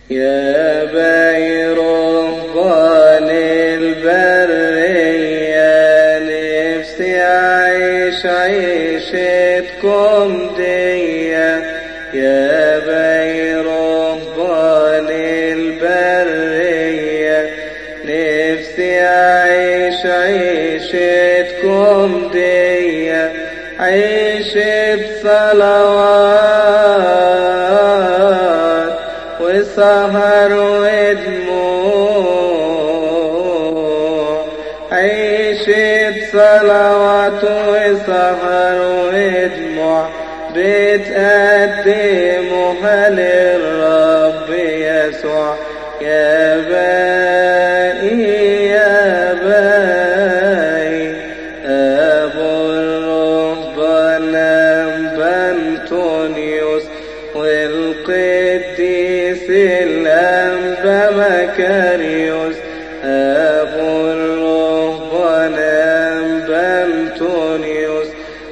يا بير رهبان البرية نفسي أعيش عيشتكم دي يا بير رهبان البرية نفسي أعيش عيشتكم دي عيش بصلوات وسهر ودموع عيش بصلوات وسهر ودموع بتقدمها للرب يسوع يا باقي يا باقي أبو الرهبان بنطونيوس والقديس الأنبا مكاريوس أبو الرهبان بنطونيوس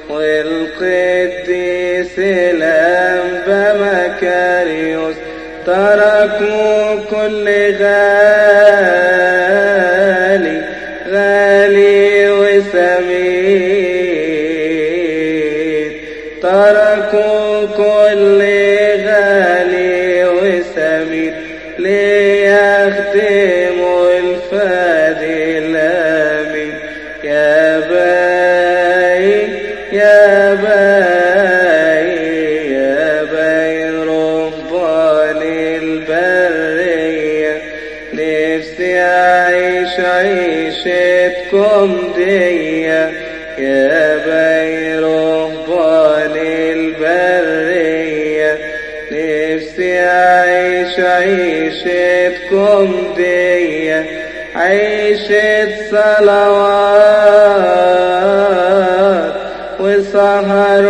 والقديس الأنبا مكاريوس تركوا كل غالي غالي وسمين تركوا كل غالي وسمين ليخدموا الفادي الامين يا باي يا باي يا باي رهبان البرية نفسي أعيش عيشتكم دي يا باي رهبان البرية نفسي أعيش عيشتكم دي عيشة صلوات وسهر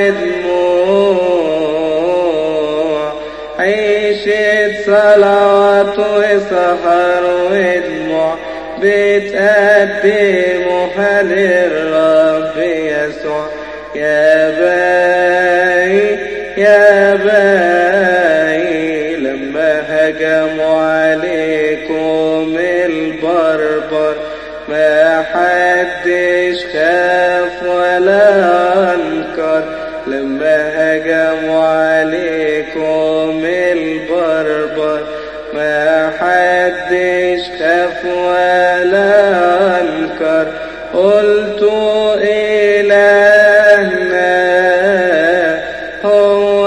ودموع عيشة صلوات وسهر ودموع بتقدمها للرب يسوع يا باي يا باي لما هجموا عليكم البربر ما حدش خاف ولا انكر لما هجموا عليكم البربر ما حدش خاف ولا انكر قلتوا إلهنا هو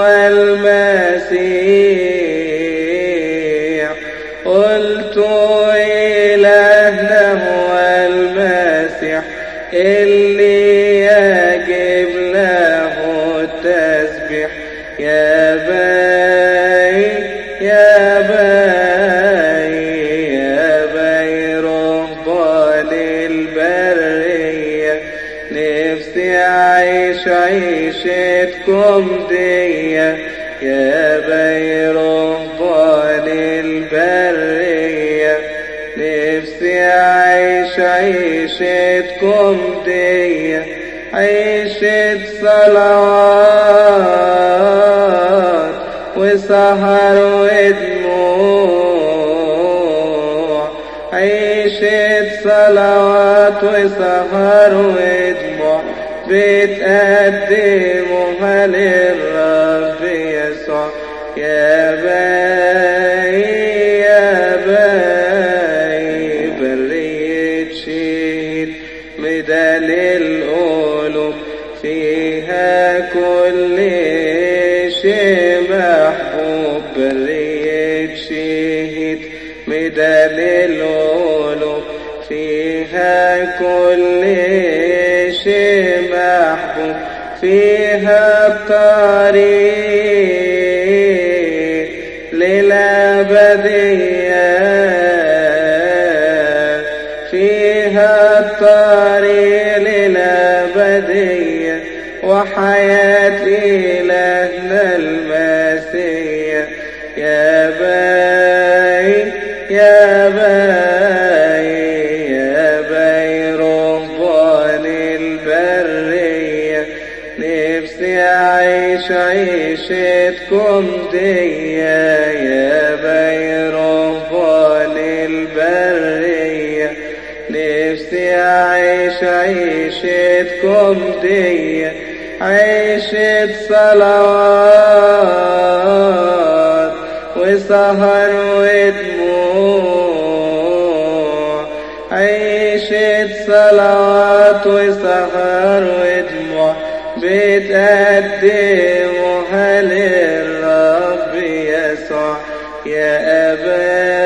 المسيح قلتوا إلهنا هو المسيح اللي يجب له التسبيح يا باي يا باي يا باي رهبان البرية نفسي أعيش عيشتكم دي يا باي رهبان البرية نفسي أعيش عيشتكم دي عيشة صلوات وسهر ودموع عيشة صلوات وسهر ودموع بتقدمها للرب يسوع يا باي يا باي برية شهيد مدال القلوب فيها كل شيء محبوب برية شهيد مدال القلوب فيها كل شيء محبوب فيها الطريق للأبدية فيها الطريق للأبدية وحياة إلهنا المسيح يا باي يا باي يا باي رهبان البرية نفسي أعيش عيشتكم دي يا باي أبدية عيشة صلوات وسهر ودموع عيشة صلوات وسهر ودموع بتقدمها للرب يسوع يا أبا